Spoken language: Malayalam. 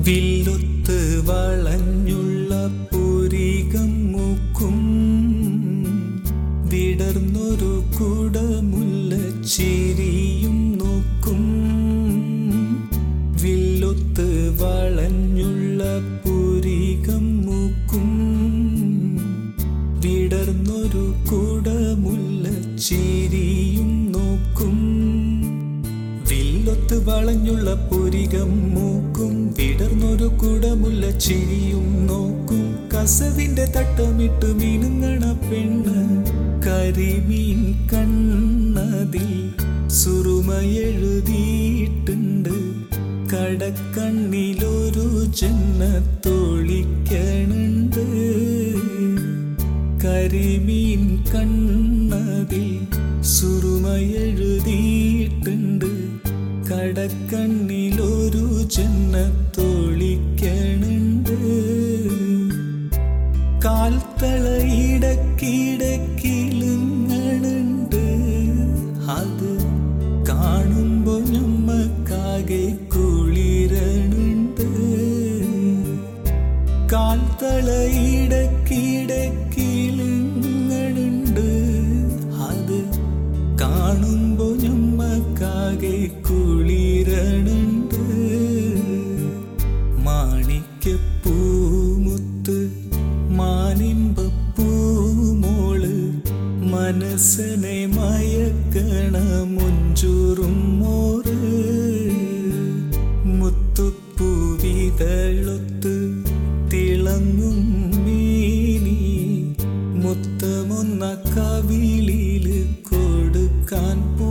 വില്ലൊത്ത് വളഞ്ഞുള്ള പുരികം മൂക്കും വിടർന്നൊരു കുടമുല്ല ചിരിയും നോക്കും വില്ലൊത്ത് വളഞ്ഞുള്ള പുരികം മൂക്കും വിടർന്നൊരു കുടമുല്ല ചിരിയും നോക്കും വില്ലൊത്ത് വളഞ്ഞുള്ള പുരികം മൂക്കും വിടർന്നൊരു കുടമുല്ല ചിരിയും നോക്കും കസവിന്റെ തട്ടമിട്ട് മിനുങ്ങണ പെണ്ണ് കരിമീൻ കണ്ണതിൽ സുറുമയെഴുതിയിട്ടുണ്ട് കടക്കണ്ണിലൊരു ജന്നത്തൊളിക്കണുണ്ട് കരിമീൻ കണ്ണതിൽ സുറുമയെഴുതിയിട്ടുണ്ട് കടക്കണ്ണിലൊരു ജന്നത്തൊളിക്കണുണ്ട് കാൽത്തളയിടക്കിടക്കിലുങ്ങണുണ്ട് അത് കാണുമ്പോ ഞമ്മക്കാകെ കുളിരണുണ്ട് കാൽത്തളയിടക്കിടക്കിലുങ്ങണുണ്ട് അത് കാണുമ്പോ ഞമ്മക്കാകെ കുളിരണുണ്ട് മാണിക്യപ്പൂമുത്ത് മാനിമ്പപ്പൂമോള് മനസ്സിനെ മയക്കണ മുഞ്ചൂറും മോറ് മുത്തുപ്പൂവിതളൊത്ത് തിളങ്ങും മീനി മുത്തമൊന്ന കവിളില് കൊടുക്കാൻ പോ